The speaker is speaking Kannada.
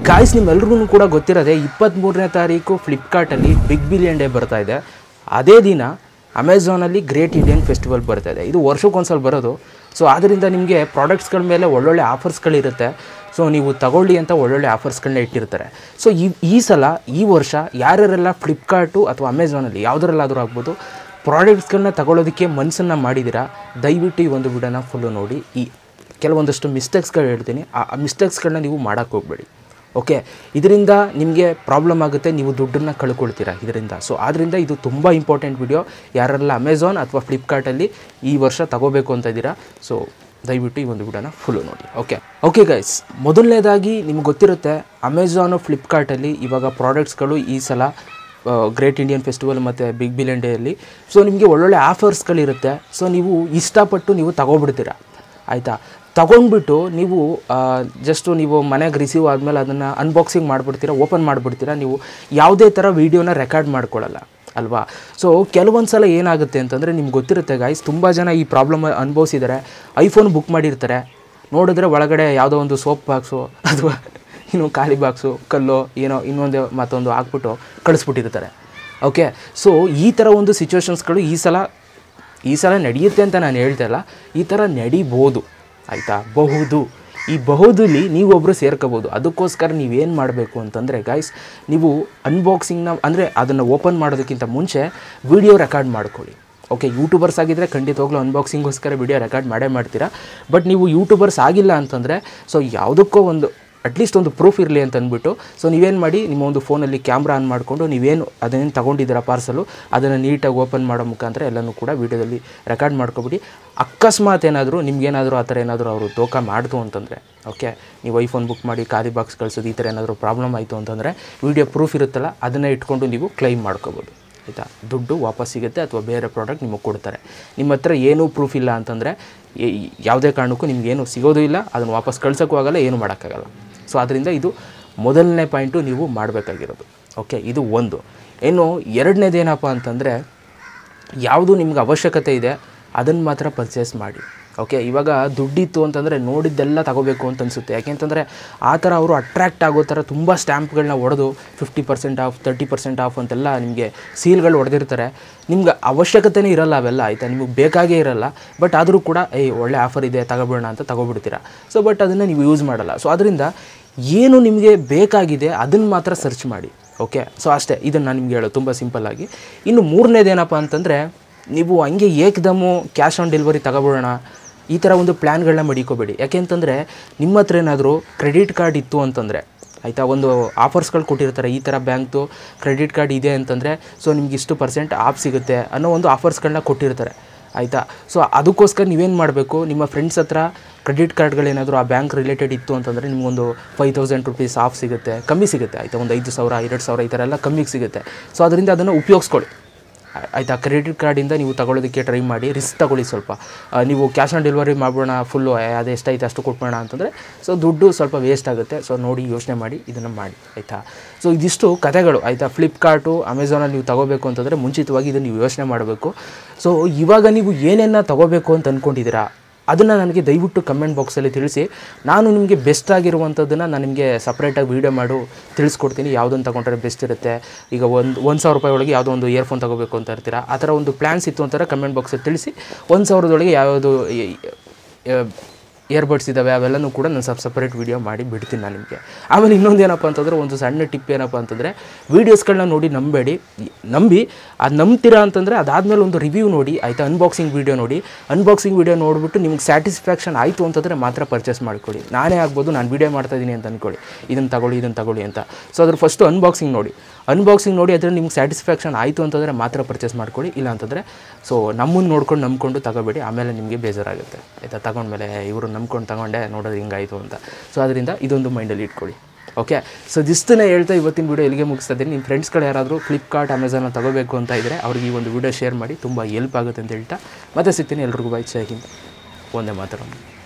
ಗಾಯ್ಸ್ ನಿಮ್ಮೆಲ್ರಿಗೂ ಕೂಡ ಗೊತ್ತಿರೋದೆ ಇಪ್ಪತ್ತ್ಮೂರನೇ ತಾರೀಕು ಫ್ಲಿಪ್ಕಾರ್ಟಲ್ಲಿ ಬಿಗ್ ಬಿಲಿಯನ್ ಡೇ ಬರ್ತಾ ಇದೆ ಅದೇ ದಿನ ಅಮೆಝಾನಲ್ಲಿ ಗ್ರೇಟ್ ಇಂಡಿಯನ್ ಫೆಸ್ಟಿವಲ್ ಬರ್ತಾ ಇದೆ ಇದು ವರ್ಷಕ್ಕೊಂದ್ಸಲ ಬರೋದು ಸೊ ಆದ್ದರಿಂದ ನಿಮಗೆ ಪ್ರಾಡಕ್ಟ್ಸ್ಗಳ ಮೇಲೆ ಒಳ್ಳೊಳ್ಳೆ ಆಫರ್ಸ್ಗಳಿರುತ್ತೆ ಸೊ ನೀವು ತಗೊಳ್ಳಿ ಅಂತ ಒಳ್ಳೊಳ್ಳೆ ಆಫರ್ಸ್ಗಳನ್ನ ಇಟ್ಟಿರ್ತಾರೆ ಸೊ ಈ ಈ ಸಲ ಈ ವರ್ಷ ಯಾರ್ಯಾರೆಲ್ಲ ಫ್ಲಿಪ್ಕಾರ್ಟು ಅಥವಾ ಅಮೆಝಾನಲ್ಲಿ ಯಾವುದರಲ್ಲಾದರೂ ಆಗ್ಬೋದು ಪ್ರಾಡಕ್ಟ್ಸ್ಗಳನ್ನ ತಗೊಳ್ಳೋದಕ್ಕೆ ಮನಸ್ಸನ್ನು ಮಾಡಿದ್ದೀರಾ ದಯವಿಟ್ಟು ಈ ಒಂದು ವಿಡಿಯೋನ ಫುಲ್ಲು ನೋಡಿ ಈ ಕೆಲವೊಂದಷ್ಟು ಮಿಸ್ಟೇಕ್ಸ್ಗಳು ಹೇಳ್ತೀನಿ ಆ ಮಿಸ್ಟೇಕ್ಸ್ಗಳನ್ನ ನೀವು ಮಾಡೋಕ್ಕೆ ಹೋಗಬೇಡಿ ಓಕೆ ಇದರಿಂದ ನಿಮಗೆ ಪ್ರಾಬ್ಲಮ್ ಆಗುತ್ತೆ ನೀವು ದುಡ್ಡನ್ನು ಕಳ್ಕೊಳ್ತೀರಾ ಇದರಿಂದ ಸೊ ಆದ್ದರಿಂದ ಇದು ತುಂಬ ಇಂಪಾರ್ಟೆಂಟ್ ವಿಡಿಯೋ ಯಾರೆಲ್ಲ ಅಮೆಝಾನ್ ಅಥವಾ ಫ್ಲಿಪ್ಕಾರ್ಟಲ್ಲಿ ಈ ವರ್ಷ ತಗೋಬೇಕು ಅಂತ ಇದ್ದೀರಾ ಸೊ ದಯವಿಟ್ಟು ಈ ಒಂದು ವಿಡಿಯೋನ ಫುಲ್ಲು ನೋಡಿ ಓಕೆ ಓಕೆ ಗೈಸ್ ಮೊದಲನೇದಾಗಿ ನಿಮ್ಗೆ ಗೊತ್ತಿರುತ್ತೆ ಅಮೆಝಾನು ಫ್ಲಿಪ್ಕಾರ್ಟಲ್ಲಿ ಇವಾಗ ಪ್ರಾಡಕ್ಟ್ಸ್ಗಳು ಈ ಸಲ ಗ್ರೇಟ್ ಇಂಡಿಯನ್ ಫೆಸ್ಟಿವಲ್ ಮತ್ತು ಬಿಗ್ ಬಿಲಿಯನ್ ಡೇಯಲ್ಲಿ ಸೊ ನಿಮಗೆ ಒಳ್ಳೊಳ್ಳೆ ಆಫರ್ಸ್ಗಳಿರುತ್ತೆ ಸೊ ನೀವು ಇಷ್ಟಪಟ್ಟು ನೀವು ತಗೊಬಿಡ್ತೀರಾ ಆಯಿತಾ ತಗೊಂಡ್ಬಿಟ್ಟು ನೀವು ಜಸ್ಟು ನೀವು ಮನೆಗೆ ರಿಸೀವ್ ಆದಮೇಲೆ ಅದನ್ನು ಅನ್ಬಾಕ್ಸಿಂಗ್ ಮಾಡಿಬಿಡ್ತೀರಾ ಓಪನ್ ಮಾಡಿಬಿಡ್ತೀರಾ ನೀವು ಯಾವುದೇ ಥರ ವೀಡಿಯೋನ ರೆಕಾರ್ಡ್ ಮಾಡ್ಕೊಳ್ಳಲ್ಲ ಅಲ್ವಾ ಸೊ ಕೆಲವೊಂದು ಸಲ ಏನಾಗುತ್ತೆ ಅಂತಂದರೆ ನಿಮ್ಗೆ ಗೊತ್ತಿರುತ್ತೆ ಗಾಯ್ಸ್ ತುಂಬ ಜನ ಈ ಪ್ರಾಬ್ಲಮ್ ಅನುಭವಿಸಿದ್ದಾರೆ ಐಫೋನ್ ಬುಕ್ ಮಾಡಿರ್ತಾರೆ ನೋಡಿದ್ರೆ ಒಳಗಡೆ ಯಾವುದೋ ಒಂದು ಸೋಪ್ ಬಾಕ್ಸು ಅಥವಾ ಇನ್ನು ಖಾಲಿ ಬಾಕ್ಸು ಕಲ್ಲು ಏನೋ ಇನ್ನೊಂದು ಮತ್ತೊಂದು ಹಾಕ್ಬಿಟ್ಟು ಕಳಿಸ್ಬಿಟ್ಟಿರ್ತಾರೆ ಓಕೆ ಸೊ ಈ ಥರ ಒಂದು ಸಿಚುವೇಶನ್ಸ್ಗಳು ಈ ಸಲ ಈ ಸಲ ನಡೆಯುತ್ತೆ ಅಂತ ನಾನು ಹೇಳ್ತಾ ಇಲ್ಲ ಈ ಥರ ನಡಿಬೋದು ಆಯಿತಾ ಬಹುದು ಈ ಬಹುದಲ್ಲಿ ನೀವೊಬ್ಬರು ಸೇರ್ಕೋಬೋದು ಅದಕ್ಕೋಸ್ಕರ ನೀವೇನು ಮಾಡಬೇಕು ಅಂತಂದರೆ ಗಾಯ್ಸ್ ನೀವು ಅನ್ಬಾಕ್ಸಿಂಗ್ನ ಅಂದರೆ ಅದನ್ನು ಓಪನ್ ಮಾಡೋದಕ್ಕಿಂತ ಮುಂಚೆ ವಿಡಿಯೋ ರೆಕಾರ್ಡ್ ಮಾಡ್ಕೊಳ್ಳಿ ಓಕೆ ಯೂಟ್ಯೂಬರ್ಸ್ ಆಗಿದ್ದರೆ ಖಂಡಿತವಾಗ್ಲೂ ಅನ್ಬಾಕ್ಸಿಂಗೋಸ್ಕರ ವಿಡಿಯೋ ರೆಕಾರ್ಡ್ ಮಾಡೇ ಮಾಡ್ತೀರಾ ಬಟ್ ನೀವು ಯೂಟ್ಯೂಬರ್ಸ್ ಆಗಿಲ್ಲ ಅಂತಂದರೆ ಸೊ ಯಾವುದಕ್ಕೋ ಒಂದು ಅಟ್ಲೀಸ್ಟ್ ಒಂದು ಪ್ರೂಫ್ ಇರಲಿ ಅಂತ ಅಂದ್ಬಿಟ್ಟು ಸೊ ನೀವೇನು ಮಾಡಿ ನಿಮ್ಮ ಒಂದು ಫೋನಲ್ಲಿ ಕ್ಯಾಮ್ರಾ ಆನ್ ಮಾಡಿಕೊಂಡು ನೀವೇನು ಅದನ್ನೇನು ತೊಗೊಂಡಿದ್ದೀರಾ ಪಾರ್ಸಲು ಅದನ್ನು ನೀಟಾಗಿ ಓಪನ್ ಮಾಡೋ ಮುಖಾಂತರ ಎಲ್ಲನೂ ಕೂಡ ವೀಡಿಯೋದಲ್ಲಿ ರೆಕಾರ್ಡ್ ಮಾಡ್ಕೊಬಿಡಿ ಅಕಸ್ಮಾತ್ ಏನಾದರೂ ನಿಮ್ಗೇನಾದರೂ ಆ ಥರ ಏನಾದರೂ ಅವರು ತೋಕ ಮಾಡ್ತು ಅಂತಂದರೆ ಓಕೆ ನೀವು ಐಫೋನ್ ಬುಕ್ ಮಾಡಿ ಖಾಲಿ ಬಾಕ್ಸ್ ಕಳಿಸೋದು ಈ ಥರ ಏನಾದರೂ ಪ್ರಾಬ್ಲಮ್ ಆಯಿತು ಅಂತಂದರೆ ವೀಡಿಯೋ ಪ್ರೂಫ್ ಇರುತ್ತಲ್ಲ ಅದನ್ನು ಇಟ್ಕೊಂಡು ನೀವು ಕ್ಲೈಮ್ ಮಾಡ್ಕೋಬೋದು ಆಯಿತಾ ದುಡ್ಡು ವಾಪಸ್ ಸಿಗುತ್ತೆ ಅಥವಾ ಬೇರೆ ಪ್ರಾಡಕ್ಟ್ ನಿಮಗೆ ಕೊಡ್ತಾರೆ ನಿಮ್ಮ ಹತ್ರ ಏನೂ ಪ್ರೂಫ್ ಇಲ್ಲ ಅಂತಂದರೆ ಯಾವುದೇ ಕಾರಣಕ್ಕೂ ನಿಮಗೇನು ಸಿಗೋದು ಇಲ್ಲ ಅದನ್ನು ವಾಪಸ್ ಕಳ್ಸೋಕ್ಕೂ ಆಗಲ್ಲ ಏನೂ ಮಾಡೋಕ್ಕಾಗಲ್ಲ ಸೊ ಅದರಿಂದ ಇದು ಮೊದಲನೇ ಪಾಯಿಂಟು ನೀವು ಮಾಡಬೇಕಾಗಿರೋದು ಓಕೆ ಇದು ಒಂದು ಇನ್ನು ಎರಡನೇದೇನಪ್ಪ ಅಂತಂದರೆ ಯಾವುದು ನಿಮ್ಗೆ ಅವಶ್ಯಕತೆ ಇದೆ ಅದನ್ನು ಮಾತ್ರ ಪರ್ಚೇಸ್ ಮಾಡಿ ಓಕೆ ಇವಾಗ ದುಡ್ಡಿತ್ತು ಅಂತಂದರೆ ನೋಡಿದ್ದೆಲ್ಲ ತಗೋಬೇಕು ಅಂತ ಅನಿಸುತ್ತೆ ಯಾಕೆಂತಂದರೆ ಆ ಥರ ಅವರು ಅಟ್ರ್ಯಾಕ್ಟ್ ಆಗೋ ಥರ ತುಂಬ ಸ್ಟ್ಯಾಂಪ್ಗಳನ್ನ ಹೊಡೆದು fifty percent off thirty percent off ಅಂತೆಲ್ಲ ನಿಮಗೆ ಸೀಲ್ಗಳು ಹೊಡೆದಿರ್ತಾರೆ ನಿಮ್ಗೆ ಅವಶ್ಯಕತೆನೇ ಇರಲ್ಲ ಅವೆಲ್ಲ ಆಯಿತಾ ನಿಮಗೆ ಬೇಕಾಗೇ ಇರಲ್ಲ ಬಟ್ ಆದರೂ ಕೂಡ ಏಯ್ ಒಳ್ಳೆ ಆಫರ್ ಇದೆ ತಗೋಬಿಡೋಣ ಅಂತ ತಗೋಬಿಡ್ತೀರಾ ಸೊ ಬಟ್ ಅದನ್ನು ನೀವು ಯೂಸ್ ಮಾಡಲ್ಲ ಸೊ ಅದರಿಂದ ಏನು ನಿಮಗೆ ಬೇಕಾಗಿದೆ ಅದನ್ನು ಮಾತ್ರ ಸರ್ಚ್ ಮಾಡಿ ಓಕೆ ಸೊ ಅಷ್ಟೇ ಇದನ್ನು ನಾನು ನಿಮ್ಗೆ ಹೇಳೋದು ತುಂಬ ಸಿಂಪಲ್ಲಾಗಿ ಇನ್ನು ಮೂರನೇದೇನಪ್ಪ ಅಂತಂದರೆ ನೀವು ಹಂಗೆ ಏಕದಮ್ಮು ಕ್ಯಾಶ್ ಆನ್ ಡೆಲಿವರಿ ತಗೊಬಿಡೋಣ ಈ ಥರ ಒಂದು ಪ್ಲ್ಯಾನ್ಗಳನ್ನ ಮಡಿಕೋಬೇಡಿ ಯಾಕೆಂತಂದರೆ ನಿಮ್ಮ ಹತ್ರ ಏನಾದರೂ ಕ್ರೆಡಿಟ್ ಕಾರ್ಡ್ ಇತ್ತು ಅಂತಂದರೆ ಆಯಿತಾ ಒಂದು ಆಫರ್ಸ್ಗಳು ಕೊಟ್ಟಿರ್ತಾರೆ ಈ ಥರ ಬ್ಯಾಂಕ್ದು ಕ್ರೆಡಿಟ್ ಕಾರ್ಡ್ ಇದೆ ಅಂತಂದರೆ ಸೊ ನಿಮ್ಗೆ ಇಷ್ಟು ಪರ್ಸೆಂಟ್ ಆಫ್ ಸಿಗುತ್ತೆ ಅನ್ನೋ ಒಂದು ಆಫರ್ಸ್ಗಳನ್ನ ಕೊಟ್ಟಿರ್ತಾರೆ ಆಯಿತಾ ಸೊ ಅದಕ್ಕೋಸ್ಕರ ನೀವೇನು ಮಾಡಬೇಕು ನಿಮ್ಮ ಫ್ರೆಂಡ್ಸ್ ಹತ್ರ ಕ್ರೆಡಿಟ್ ಕಾರ್ಡ್ಗಳೇನಾದರೂ ಆ ಬ್ಯಾಂಕ್ ರಿಲೇಟೆಡ್ ಇತ್ತು ಅಂತಂದರೆ ನಿಮಗೊಂದು ಫೈವ್ ತೌಸಂಡ್ ರುಪೀಸ್ ಆಫ್ ಸಿಗುತ್ತೆ ಕಮ್ಮಿ ಸಿಗುತ್ತೆ ಆಯಿತಾ ಒಂದು ಐದು ಸಾವಿರ ಎರಡು ಸಾವಿರ ಈ ಥರ ಎಲ್ಲ ಕಮ್ಮಿಗೆ ಸಿಗುತ್ತೆ ಸೊ ಅದರಿಂದ ಅದನ್ನು ಉಪಯೋಗಿಸ್ಕೊಳ್ಳಿ ಆಯಿತಾ ಕ್ರೆಡಿಟ್ ಕಾರ್ಡಿಂದ ನೀವು ತಗೊಳ್ಳೋದಕ್ಕೆ ಟ್ರೈ ಮಾಡಿ ರಿಸ್ಕ್ ತಗೊಳ್ಳಿ ಸ್ವಲ್ಪ ಆ, ನೀವು ಕ್ಯಾಶ್ ಆನ್ ಡೆಲಿವರಿ ಮಾಡೋಣ ಫುಲ್ಲು ಅದು ಎಷ್ಟೈತೆ ಅಷ್ಟು ಕೊಟ್ಬೋಣ ಅಂತಂದರೆ ಸೊ ದುಡ್ಡು ಸ್ವಲ್ಪ ವೇಸ್ಟ್ ಆಗುತ್ತೆ ಸೊ ನೋಡಿ ಯೋಚನೆ ಮಾಡಿ ಇದನ್ನು ಮಾಡಿ ಆಯಿತಾ ಸೊ ಇದಿಷ್ಟು ಕಥೆಗಳು ಆಯಿತಾ ಫ್ಲಿಪ್ಕಾರ್ಟು ಅಮೆಝಾನಲ್ಲಿ ನೀವು ತಗೋಬೇಕು ಅಂತಂದರೆ ಮುಂಚಿತವಾಗಿ ಇದನ್ನು ನೀವು ಯೋಚನೆ ಮಾಡಬೇಕು ಸೊ ಇವಾಗ ನೀವು ಏನೇನ ತಗೋಬೇಕು ಅಂತ ಅಂದ್ಕೊಂಡಿದ್ದೀರಾ ಅದನ್ನು ನನಗೆ ದಯವಿಟ್ಟು ಕಮೆಂಟ್ ಬಾಕ್ಸಲ್ಲಿ ತಿಳಿಸಿ ನಾನು ನಿಮಗೆ ಬೆಸ್ಟ್ ಆಗಿರುವಂಥದ್ದನ್ನು ನಾನು ನಿಮಗೆ ಸಪ್ರೇಟಾಗಿ ವೀಡಿಯೋ ಮಾಡು ತಿಳಿಸ್ಕೊಡ್ತೀನಿ ಯಾವುದನ್ನು ತೊಗೊಂಡ್ರೆ ಬೆಸ್ಟ್ ಇರುತ್ತೆ ಈಗ ಒಂದು ಒಂದು ಸಾವಿರ ರೂಪಾಯಿ ಒಳಗೆ ಯಾವುದೋ ಒಂದು ಇಯರ್ಫೋನ್ ತೊಗೋಬೇಕು ಅಂತ ಇರ್ತೀರಾ ಆ ಥರ ಒಂದು ಪ್ಲ್ಯಾನ್ಸ್ ಇತ್ತು ಅಂತಾರೆ ಕಮೆಂಟ್ ಬಾಕ್ಸಲ್ಲಿ ತಿಳಿಸಿ ಒಂದು ಸಾವಿರದೊಳಗೆ ಯಾವುದು ಇಯರ್ಬಡ್ಸ್ ಇದ್ದಾವೆ ಅವೆಲ್ಲನೂ ಕೂಡ ನಾನು ಸಪ್ ಸಪ್ರೇಟ್ ವೀಡಿಯೋ ಮಾಡಿ ಬಿಡ್ತೀನಿ ನಾನು ನಿಮಗೆ ಆಮೇಲೆ ಇನ್ನೊಂದು ಏನಪ್ಪ ಅಂತಂದರೆ ಒಂದು ಸಣ್ಣ ಟಿಪ್ ಏನಪ್ಪ ಅಂತಂದರೆ ವೀಡಿಯೋಸ್ಗಳನ್ನ ನೋಡಿ ನಂಬೇಡಿ ನಂಬಿ ಅದು ನಂಬ್ತೀರಾ ಅಂತಂದರೆ ಅದಾದಮೇಲೆ ಒಂದು ರಿವ್ಯೂ ನೋಡಿ ಆಯಿತಾ ಅನ್ಬಾಕ್ಸಿಂಗ್ ವೀಡಿಯೋ ನೋಡಿ ಅನ್ಬಾಕ್ಸಿಂಗ್ ವೀಡಿಯೋ ನೋಡಿಬಿಟ್ಟು ನಿಮ್ಗೆ ಸ್ಯಾಟಿಸ್ಫ್ಯಾಕ್ಷನ್ ಆಯಿತು ಅಂತಂದರೆ ಮಾತ್ರ ಪರ್ಚೇಸ್ ಮಾಡ್ಕೊಳ್ಳಿ ನಾನೇ ಆಗ್ಬೋದು ನಾನು ವೀಡಿಯೋ ಮಾಡ್ತಾ ಇದ್ದೀನಿ ಅಂತ ಅಂದ್ಕೊಳ್ಳಿ ಇದನ್ನು ತಗೊಳ್ಳಿ ಇದನ್ನು ತಗೊಳ್ಳಿ ಅಂತ ಸೊ ಅದ್ರ ಫಸ್ಟು ಅನ್ಬಾಕ್ಸಿಂಗ್ ನೋಡಿ ಅನ್ಬಾಕ್ಸಿಂಗ್ ನೋಡಿ ಅದರಲ್ಲಿ ನಿಮ್ಗೆ ಸ್ಯಾಟಿಸ್ಫ್ಯಾಕ್ಷನ್ ಆಯಿತು ಅಂತಂದರೆ ಮಾತ್ರ ಪರ್ಚೇಸ್ ಮಾಡ್ಕೊಳ್ಳಿ ಇಲ್ಲ ಅಂತಂದರೆ ಸೊ ನಮ್ಮನ್ನು ನೋಡ್ಕೊಂಡು ನಂಬ್ಕೊಂಡು ತಗೋಬೇಡಿ ಆಮೇಲೆ ನಿಮಗೆ ಬೇಜಾರಾಗುತ್ತೆ ಆಯಿತಾ ತಗೊಂಡ್ಮೇಲೆ ಇವರು ನಂಬ್ಕೊಂಡು ತಗೊಂಡೆ ನೋಡೋದು ಹಿಂಗಾಯಿತು ಅಂತ ಸೊ ಅದರಿಂದ ಇದೊಂದು ಮೈಂಡಲ್ಲಿ ಇಟ್ಕೊಳ್ಳಿ ಓಕೆ ಸೊ ದಿಸ್ತನೇ ಹೇಳ್ತಾ ಇವತ್ತಿನ ವೀಡಿಯೋ ಎಲ್ಲಿಗೆ ಮುಗಿಸ್ತಾ ಇದ್ದೀನಿ ನಿಮ್ಮ ಫ್ರೆಂಡ್ಸ್ಗಳು ಯಾರಾದರೂ ಫ್ಲಿಪ್ಕಾರ್ಟ್ ಅಮೆಝಾನ ತಗೋಬೇಕು ಅಂತ ಇದ್ದರೆ ಅವ್ರಿಗೆ ಈ ಒಂದು ವೀಡಿಯೋ ಶೇರ್ ಮಾಡಿ ತುಂಬ ಹೆಲ್ಪ್ ಆಗುತ್ತೆ ಅಂತ ಹೇಳ್ತಾ ಮತ್ತೆ ಸಿಗ್ತೀನಿ ಎಲ್ರಿಗೂ ಬಾಯ್ ಜೈ ಹಿಂದ್ ಒಂದೇ ಮಾತಾಡೋಣ